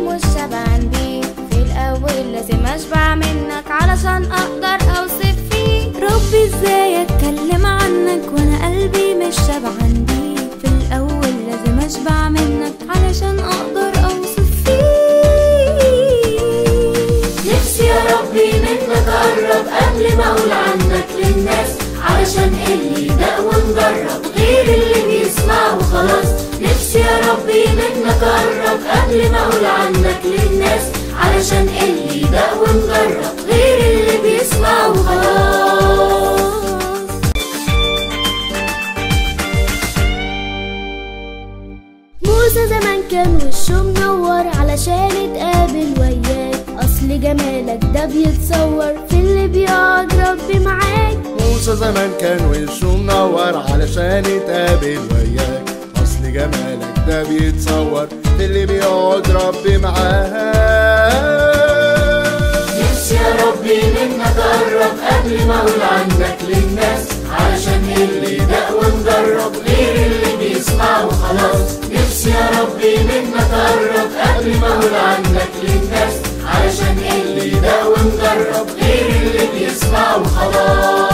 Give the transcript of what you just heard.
مش شبعان بيه في الأول لازم أشبع منك علشان أقدر أوصف فيك ربي ازاي اتكلم عنك وانا قلبي مش شبعان بيك في الاول لازم اشبع منك علشان اقدر اوصف فيك نفسي يا ربي منك أقرب قبل ما أقول عنك للناس علشان اللي دق ونجرب غير اللي بيسمع وخلاص نفسي يا ربي منك أقرب قبل ما أقول عنك للناس علشان اللي دق ونجرب غير اللي بيسمع وخلاص موسى زمان كان وشه منور علشان اتقابل وياك اصل جمالك ده بيتصور في اللي بيقعد ربي معاك موسى زمان كان وشه منور علشان يتقابل وياك اصل جمالك ده بيتصور في اللي بيقعد ربي معاه نفسي يا ربي منك أقرب قبل ما أقول عنك للناس علشان اللي دق ونجرب غير اللي بيسمع وخلاص نفسي يا ربي منك أقرب قبل ما أقول عنك للناس علشان اللي دق ونجرب غير اللي بيسمع وخلاص